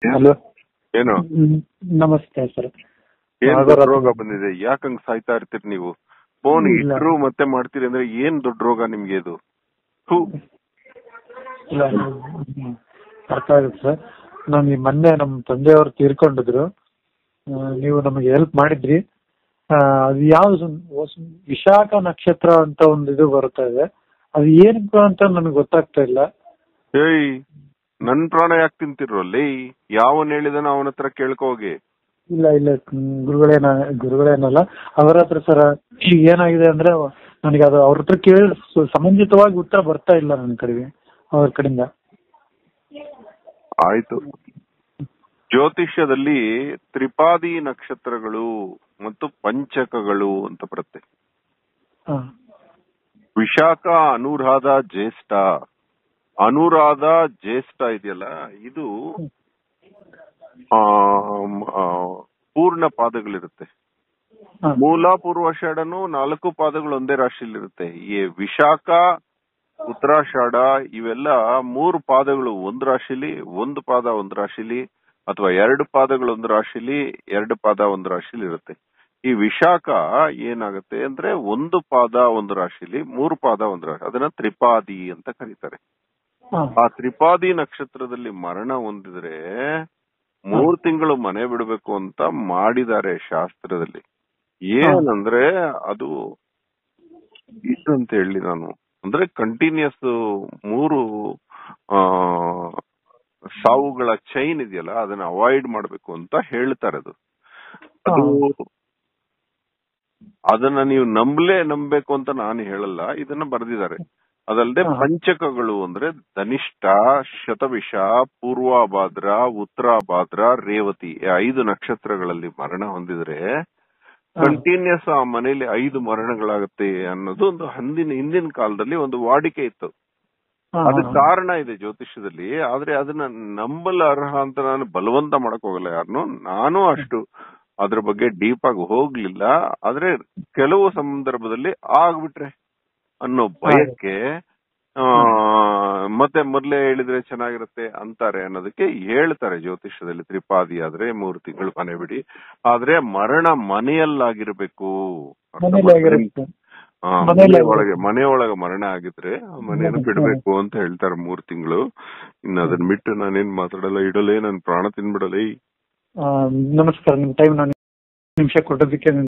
Hello ಏನು ನಮಸ್ತೆ sir ಏನ್ ಅದರ- ದೊಡ್ಡ ರೋಗ ಬಂದಿದೆ ಯಾಕಂಗ್ ಸಾಯ್ತಾ ಇರ್ತೀರಿ ನೀವು ಫೋನ್ ಇಲ್ಲ. ಇಟ್ರು ಮತ್ತೆ ಮಾಡ್ತೀರಿ ಅಂದ್ರೆ ಏನ್ ದೊಡ್ಡ ರೋಗ ನಿಮ್ಗೆ ಇದು ಥು. ಇಲ್ಲ ಹ್ಮ್. ಅರ್ಥ ಆಗುತ್ತೆ ಸರ್ ನಾನು ಈ ಮೊನ್ನೆ ನಮ್ಮ ತಂದೆಯವರು ತೀರ್ಕೊಂಡಿದ್ರು ಆ, ನೀವು ನಮಗೆ ಹೆಲ್ಪ್ ಮಾಡಿದ್ರಿ ಆ, ಅದು ಯಾವ್ದು ಹೊಸ- ವಿಶಾಖ ನಕ್ಷತ್ರ ಅಂತ ಒಂದು ಇದು ಬರ್ತಾ ಇದೆ ಅದು ಏನಕ್ಕೆ ಅಂತ ನನಗೆ ಗೊತ್ತಾಗ್ತಾ ಇಲ್ಲ ಏಯ್ ನನ್ ಪ್ರಾಣ ಯಾಕೆ ತಿಂತಿರೋ ಲೇ ಯಾವನ್ ಹೇಳಿದಾನ ಅವನ ಹತ್ರ ಕೇಳ್ಕೊ ಹೋಗಿ ಇಲ್ಲ ಇಲ್ಲ ಹ್ಮ್, ಗುರುಗಳೇನ ಗುರುಗಳೇನಲ್ಲ ಅವರ ಹತ್ರ ಸರ್ ಈಗ ಏನಾಗಿದೆ ಅಂದ್ರೆ ನನಗೆ ಅದು ಅವ್ರ ಹತ್ರ ಕೇಳಿ ಸು- ಸಮಂಜಿತವಾಗಿ ಉತ್ತರ ಬರ್ತಾ ಇಲ್ಲ ನನ್ನ ಕಡೆಗೆ ಅವ್ರ ಕಡೆಯಿಂದ ಆಯ್ತು ಜ್ಯೋತಿಷ್ಯದಲ್ಲಿ ತ್ರಿಪಾದಿ ನಕ್ಷತ್ರಗಳು ಮತ್ತು ಪಂಚಕಗಳು ಅಂತ ಬರುತ್ತೆ ಹಾ ವಿಶಾಖ ಅನುರಾಧ ಜ್ಯೇಷ್ಠ ಅನುರಾಧ ಜ್ಯೇಷ್ಠ ಇದೆಯಲ್ಲ ಇದು ಆ, ಮ್, ಆ, ಪೂರ್ಣ ಪಾದಗಳಿರುತ್ತೆ ಹಾ ಮೂಲ ಪೂರ್ವಾಷಾಢನು ನಾಲ್ಕು ಪಾದಗಳು ಒಂದೇ ರಾಶಿಯಲ್ಲಿರುತ್ತೆ ಈ ವಿಶಾಖ ಉತ್ತರಾಷಾಢ ಇವೆಲ್ಲ ಮೂರು ಪಾದಗಳು ಒಂದು ರಾಶಿಲಿ ಒಂದು ಪಾದ ಒಂದು ರಾಶಿಲಿ ಅಥವಾ ಎರಡು ಪಾದಗಳು ಒಂದು ರಾಶಿಲಿ ಎರಡು ಪಾದ ಒಂದು ರಾಶಿಲಿ ಇರುತ್ತೆ ಈ ವಿಶಾಖ ಏನಾಗುತ್ತೆ ಅಂದ್ರೆ ಒಂದು ಪಾದ ಒಂದು ರಾಶಿಲಿ ಮೂರು ಪಾದ ಒಂದು ರಾಶಿ ಅದನ್ನ ತ್ರಿಪಾದಿ ಅಂತ ಕರೀತಾರೆ ಹಾ ಆ ತ್ರಿಪಾದಿ ನಕ್ಷತ್ರದಲ್ಲಿ ಮರಣ ಹೊಂದಿದ್ರೆ ಮೂರ್ ತಿಂಗಳು ಮನೆ ಬಿಡಬೇಕು ಅಂತ ಮಾಡಿದ್ದಾರೆ ಶಾಸ್ತ್ರದಲ್ಲಿ ಏನಂದ್ರೆ ಅದು ಇದು ಅಂತ ಹೇಳಿ ನಾನು ಅಂದ್ರೆ ಕಂಟಿನ್ಯೂಸ್ ಮೂರು ಆ ಸಾವುಗಳ ಚೈನ್ ಇದೆಯಲ್ಲ ಅದನ್ನ ಅವಾಯ್ಡ್ ಮಾಡ್ಬೇಕು ಅಂತ ಹೇಳ್ತಾರೆ ಅದು ಅದು ಅದನ್ನ ನೀವು ನಂಬಲೇ ನಂಬಬೇಕು ಅಂತ ನಾನು ಹೇಳಲ್ಲ ಇದನ್ನ ಬರೆದಿದ್ದಾರೆ ಅದಲ್ಲದೆ ಹಾ. ಪಂಚಕಗಳು ಅಂದ್ರೆ ಧನಿಷ್ಠ ಶತವಿಷ ಪೂರ್ವಭಾದ್ರ ಉತ್ತರಾಭಾದ್ರ ರೇವತಿ ಈ ಐದು ನಕ್ಷತ್ರಗಳಲ್ಲಿ ಮರಣ ಹೊಂದಿದ್ರೆ ಕಂಟಿನ್ಯೂಸ್ ಆ ಮನೇಲಿ ಐದು ಮರಣಗಳಾಗುತ್ತೆ ಅನ್ನೋದು ಒಂದು ಹಿಂದಿನ ಹಿಂದಿನ ಕಾಲದಲ್ಲಿ ಒಂದು ವಾಡಿಕೆ ಇತ್ತು ಹಾ, ಅದಕ್ಕೆ ಹಾ. ಕಾರಣ ಇದೆ ಜ್ಯೋತಿಷ್ಯದಲ್ಲಿ ಆದ್ರೆ ಅದನ್ನ ನಂಬಲ ಅರ್ಹ ಅಂತ ನಾನು ಬಲವಂತ ಮಾಡಕ್ ಹೋಗಲ್ಲ ಯಾರನ್ನು ನಾನು ಅಷ್ಟು ಅದ್ರ ಬಗ್ಗೆ ಡೀಪ್ ಆಗಿ ಹೋಗ್ಲಿಲ್ಲ ಆದ್ರೆ ಕೆಲವು ಸಂದರ್ಭದಲ್ಲಿ ಆಗ್ಬಿಟ್ರೆ ಅನ್ನೋ ಭಯಕ್ಕೆ ಆ, ಮತ್ತೆ ಮೊದ್ಲೇ ಹೇಳಿದ್ರೆ ಚೆನ್ನಾಗಿರುತ್ತೆ ಅಂತಾರೆ ಅನ್ನೋದಕ್ಕೆ ಹೇಳ್ತಾರೆ ಜ್ಯೋತಿಷ್ಯದಲ್ಲಿ ತ್ರಿಪಾದಿ ಆದ್ರೆ ಮೂರು ತಿಂಗಳು ಮನೆ ಬಿಡಿ ಆದ್ರೆ ಮರಣ ಮನೆಯಲ್ಲಾಗಿರ್ಬೇಕು ಅರ್ಥ ಮನೇಲಿ ಮಾಡ್ಕೊಳ್ಳಿ. ಆಗಿರುತ್ತೆ ಆ, ಮನೇಲಿ ಮನೆ ಒಳಗೆ ಮನೆ ಒಳಗೆ ಮರಣ ಆಗಿದ್ರೆ ಆ ಮನೆಯನ್ನು ಬಿಡ್ಬೇಕು ಅಂತ ಹೇಳ್ತಾರೆ ಮೂರ್ ತಿಂಗಳು ಇನ್ನು ಅದನ್ನ ಬಿಟ್ಟು ನಾನೇನ್ ಮಾತಾಡಲ್ಲ ಇಡಲೇ ನನ್ ಪ್ರಾಣ ತಿನ್ಬಿಡಲೇ ಆ, ನಮಸ್ಕಾರ ನಿಮ್ ಟೈಮ್ ನಾನು ನಿಮಿಷ ಕೊಟ್ಟೋದಕ್ಕೆ